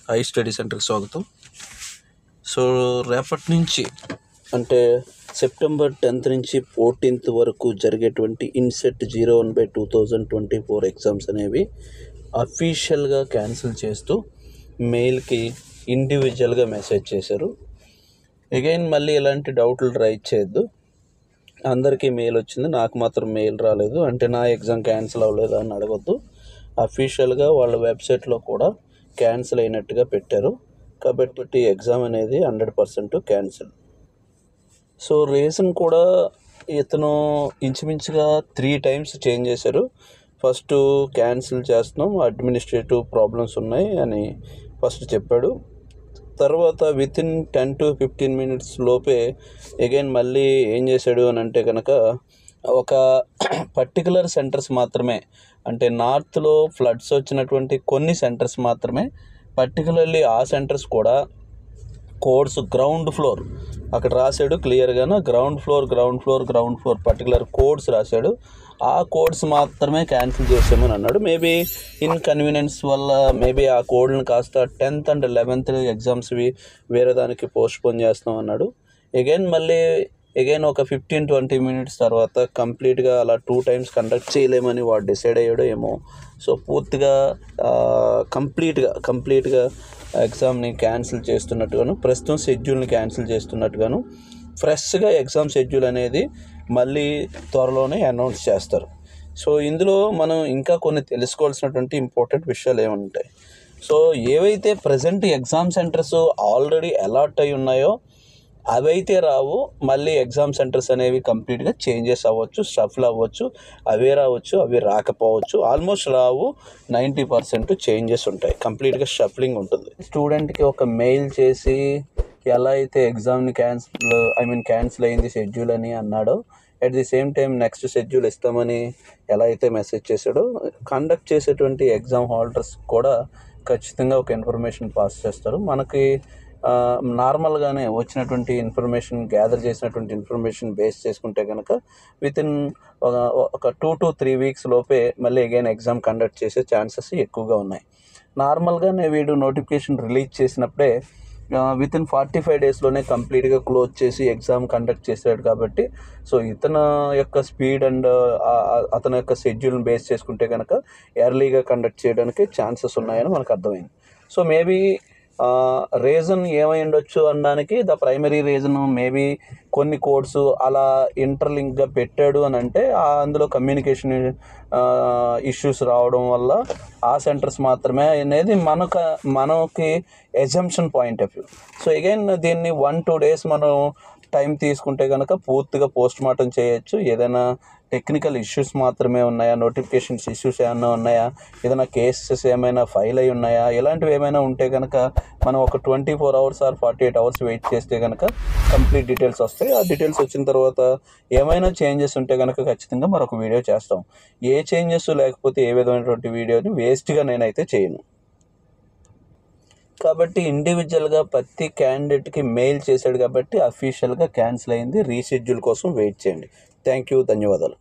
I study సెంటర్కి స్వాగతం so రేపటి నుంచి అంటే సెప్టెంబర్ టెన్త్ నుంచి ఫోర్టీన్త్ వరకు జరిగేటువంటి inset zero one by two thousand twenty four exams అనేవి అఫీషియల్గా క్యాన్సిల్ చేస్తూ మెయిల్కి ఇండివిజువల్గా మెసేజ్ చేశారు అగైన్ మళ్ళీ ఇలాంటి డౌట్లు రైట్ చేయొద్దు అందరికీ మెయిల్ వచ్చింది నాకు మాత్రం మెయిల్ రాలేదు అంటే నా ఎగ్జామ్ క్యాన్సిల్ అవ్వలేదు అని అడగొద్దు అఫీషియల్గా వాళ్ళ వెబ్సైట్లో కూడా క్యాన్సిల్ అయినట్టుగా పెట్టారు కాబట్టి ఎగ్జామ్ అనేది hundred percent cancel so reason కూడా ఇతను ఇంచుమించుగా త్రీ టైమ్స్ చేంజ్ చేశారు ఫస్ట్ క్యాన్సిల్ చేస్తున్నాం అడ్మినిస్ట్రేటివ్ ప్రాబ్లమ్స్ ఉన్నాయి అని ఫస్ట్ చెప్పాడు తర్వాత within ten to fifteen minutes లోపే అగైన్ మళ్ళీ ఏం చేశాడు అని అంటే కనుక ఒక పర్టికులర్ సెంటర్స్ మాత్రమే అంటే నార్త్లో ఫ్లడ్స్ వచ్చినటువంటి కొన్ని సెంటర్స్ మాత్రమే పర్టికులర్లీ ఆ సెంటర్స్ కూడా కోడ్స్ గ్రౌండ్ ఫ్లోర్ అక్కడ రాశాడు క్లియర్గాను ground floor ground floor ground floor particular codes రాశాడు ఆ కోడ్స్ మాత్రమే క్యాన్సిల్ చేసామని అన్నాడు మేబీ ఇన్కన్వీనియన్స్ వల్ల మేబీ ఆ కోడ్లను కాస్త టెన్త్ అండ్ లెవెన్త్ ఎగ్జామ్స్వి వేరే దానికి పోస్ట్పోన్ చేస్తాం అన్నాడు అగైన్ మళ్ళీ అగైన్ ఒక ఫిఫ్టీన్ ట్వంటీ మినిట్స్ తర్వాత కంప్లీట్గా అలా టూ టైమ్స్ కండక్ట్ చేయలేమని వాడు డిసైడ్ అయ్యాడో ఏమో సో పూర్తిగా కంప్లీట్గా కంప్లీట్గా ఎగ్జామ్ని క్యాన్సిల్ చేస్తున్నట్టుగాను ప్రస్తుతం షెడ్యూల్ని క్యాన్సిల్ చేస్తున్నట్టుగాను ఫ్రెష్గా ఎగ్జామ్ షెడ్యూల్ అనేది మళ్ళీ త్వరలోనే అనౌన్స్ చేస్తారు సో ఇందులో మనం ఇంకా కొన్ని తెలుసుకోవాల్సినటువంటి ఇంపార్టెంట్ విషయాలు ఏముంటాయి సో ఏవైతే present exam centres already allot అయి ఉన్నాయో అవైతే రావు మళ్ళీ ఎగ్జామ్ సెంటర్స్ అనేవి కంప్లీట్గా చేంజెస్ అవ్వచ్చు షఫల్ అవ్వచ్చు అవే రావచ్చు అవి రాకపోవచ్చు ఆల్మోస్ట్ రావు నైంటీ పర్సెంట్ చేంజెస్ ఉంటాయి కంప్లీట్గా షఫలింగ్ ఉంటుంది స్టూడెంట్కి ఒక మెయిల్ చేసి ఎలా అయితే ఎగ్జామ్ని క్యాన్సిల్ ఐ మీన్ క్యాన్సిల్ అయింది షెడ్యూల్ అని అన్నాడో at the same time next schedule ఇస్తామని ఎలా అయితే మెసేజ్ చేశాడో కండక్ట్ చేసేటువంటి ఎగ్జామ్ హోల్డర్స్ కూడా ఖచ్చితంగా ఒక ఇన్ఫర్మేషన్ పాస్ చేస్తారు మనకి నార్మల్గానే వచ్చినటువంటి ఇన్ఫర్మేషన్ గ్యాదర్ చేసినటువంటి ఇన్ఫర్మేషన్ బేస్ చేసుకుంటే కనుక విత్ ఇన్ ఒక టూ టు త్రీ వీక్స్ లోపే మళ్ళీ అగైన్ ఎగ్జామ్ కండక్ట్ చేసే ఛాన్సెస్ ఎక్కువగా ఉన్నాయి నార్మల్గానే వీడు నోటిఫికేషన్ రిలీజ్ చేసినప్పుడే విత్ ఇన్ ఫార్టీ ఫైవ్ డేస్లోనే కంప్లీట్గా క్లోజ్ చేసి ఎగ్జామ్ కండక్ట్ చేశాడు కాబట్టి సో ఇతను యొక్క స్పీడ్ అండ్ అతని యొక్క షెడ్యూల్ని బేస్ చేసుకుంటే కనుక ఎర్లీగా కండక్ట్ చేయడానికి ఛాన్సెస్ ఉన్నాయని మనకు అర్థమైంది సో మేబీ రీజన్ ఏమై ఉండొచ్చు అనడానికి ద ప్రైమరీ రీజన్ మేబీ కొన్ని కోడ్స్ అలా ఇంటర్లింక్గా పెట్టాడు అని అంటే అందులో కమ్యూనికేషన్ ఇష్యూస్ రావడం వల్ల ఆ సెంటర్స్ మాత్రమే అనేది మనకు మనకి assumption point of view so again దీన్ని వన్ టూ డేస్ మనం టైం తీసుకుంటే కనుక పూర్తిగా పోస్ట్ మార్టం చేయొచ్చు ఏదైనా టెక్నికల్ ఇష్యూస్ మాత్రమే ఉన్నాయా నోటిఫికేషన్స్ ఇష్యూస్ ఏమైనా ఉన్నాయా ఏదైనా కేసెస్ ఏమైనా ఫైల్ అయి ఉన్నాయా ఇలాంటివి ఏమైనా ఉంటే కనుక మనం ఒక twenty four hours or forty eight hours wait చేస్తే కనుక కంప్లీట్ డీటెయిల్స్ వస్తాయి ఆ డీటెయిల్స్ వచ్చిన తర్వాత ఏమైనా చేంజెస్ ఉంటే కనుక ఖచ్చితంగా మరొక వీడియో చేస్తాం ఏ చేంజెస్ లేకపోతే ఏ విధమైనటువంటి వీడియోని వేస్ట్గా నేనైతే చేయను కాబట్టి ఇండివిజువల్గా ప్రతి క్యాండిడేట్కి మెయిల్ చేశాడు కాబట్టి అఫీషియల్గా క్యాన్సిల్ అయింది రీషెడ్యూల్ కోసం వెయిట్ చేయండి థ్యాంక్ యూ ధన్యవాదాలు